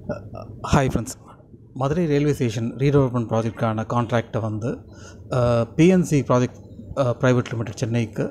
hi friends Madurai railway station redevelopment ப்ராஜெக்ட்கான கான்ட்ராக்டை வந்து பிஎன்சி ப்ராஜெக்ட் ப்ரைவேட் லிமிடெட் சென்னைக்கு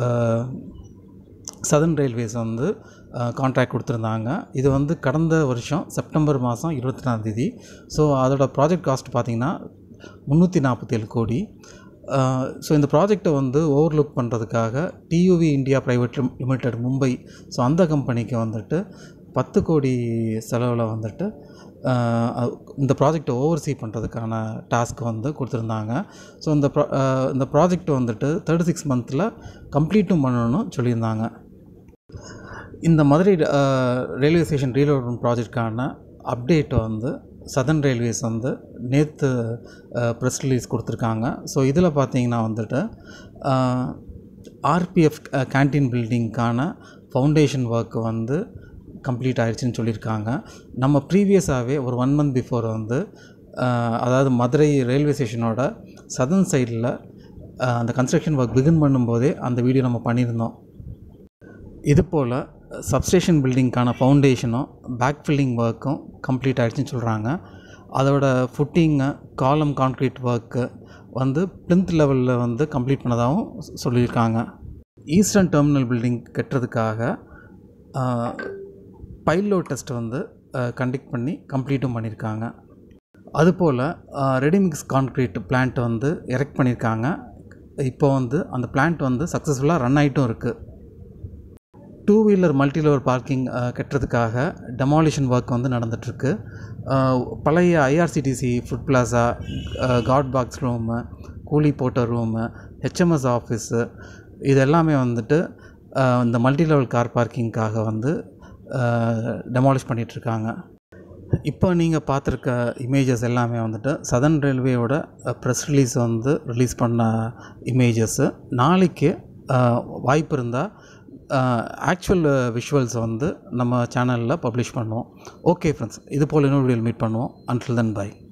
சதர்ன் ரயில்வேஸ் வந்து கான்ட்ராக்ட் கொடுத்துருந்தாங்க இது வந்து கடந்த வருஷம் செப்டம்பர் மாதம் இருபத்தி தேதி ஸோ அதோட ப்ராஜெக்ட் காஸ்ட் பார்த்திங்கன்னா முந்நூற்றி நாற்பத்தேழு கோடி ஸோ இந்த ப்ராஜெக்டை வந்து ஓவர்லுக் பண்ணுறதுக்காக TUV India private limited Mumbai so அந்த கம்பெனிக்கு வந்துட்டு பத்து கோடி செலவில் வந்துட்டு இந்த ப்ராஜெக்டை ஓவர்சீ பண்ணுறதுக்கான டாஸ்க் வந்து கொடுத்துருந்தாங்க ஸோ இந்த ப்ரா இந்த ப்ராஜெக்ட் வந்துட்டு தேர்ட்டி சிக்ஸ் மந்தில் கம்ப்ளீட்டும் பண்ணணும்னு சொல்லியிருந்தாங்க இந்த மதுரை ரயில்வே ஸ்டேஷன் ரீலோட்மெண்ட் ப்ராஜெக்ட்கான அப்டேட்டை வந்து சதர்ன் ரயில்வேஸ் வந்து நேற்று ப்ரெஸ் ரிலீஸ் கொடுத்துருக்காங்க ஸோ இதில் பார்த்தீங்கன்னா வந்துட்டு ஆர்பிஎஃப் கேன்டீன் பில்டிங்க்கான ஃபவுண்டேஷன் ஒர்க்கு வந்து கம்ப்ளீட் ஆயிடுச்சுன்னு சொல்லியிருக்காங்க நம்ம ப்ரீவியஸாகவே ஒரு ஒன் மந்த் பிஃபோர் வந்து அதாவது மதுரை ரயில்வே ஸ்டேஷனோட சதர்ன் சைடில் அந்த கன்ஸ்ட்ரக்ஷன் ஒர்க் பிகின் பண்ணும்போதே அந்த வீடியோ நம்ம பண்ணியிருந்தோம் இது போல் சப்ஸ்டேஷன் பில்டிங்க்கான ஃபவுண்டேஷனும் பேக் ஃபில்லிங் ஒர்க்கும் கம்ப்ளீட் ஆகிடுச்சின்னு சொல்கிறாங்க அதோட ஃபுட்டிங்கு காலம் கான்க்ரீட் ஒர்க்கு வந்து பிளிந்த் லெவலில் வந்து கம்ப்ளீட் பண்ணதாகவும் சொல்லியிருக்காங்க ஈஸ்டர்ன் டெர்மினல் பில்டிங் கட்டுறதுக்காக பைலோ டெஸ்ட் வந்து கண்டக்ட் பண்ணி கம்ப்ளீட்டும் பண்ணியிருக்காங்க அதுபோல் ரெடிமிக்ஸ் கான்க்ரீட் பிளான்ட் வந்து எரெக்ட் பண்ணியிருக்காங்க இப்போ வந்து அந்த பிளான்ட் வந்து சக்ஸஸ்ஃபுல்லாக ரன் ஆகிட்டும் இருக்குது two wheeler multi level parking கட்டுறதுக்காக டெமாலிஷன் ஒர்க் வந்து நடந்துகிட்ருக்கு பழைய ஐஆர்சிடிசி ஃபுட் பிளாசா காட் பாக்ஸ் ரூமு கூலி போட்ட ரூமு ஹெச்எம்எஸ் ஆஃபீஸு இது எல்லாமே வந்துட்டு இந்த மல்டி லெவல் கார் பார்க்கிங்க்காக வந்து டெமாலிஷ் பண்ணிகிட்ருக்காங்க இப்போ நீங்கள் பார்த்துருக்க இமேஜஸ் எல்லாமே வந்துட்டு சதர்ன் ரயில்வேயோட ப்ரெஸ் ரிலீஸ் வந்து ரிலீஸ் பண்ண இமேஜஸ்ஸு நாளைக்கு வாய்ப்பு இருந்தால் ஆக்சுவல் விஷுவல்ஸ் வந்து நம்ம சேனலில் பப்ளிஷ் பண்ணுவோம் ஓகே ஃப்ரெண்ட்ஸ் இது போல் இன்னொரு வீடியோவில் மீட் பண்ணுவோம் அன்டில் தென் பை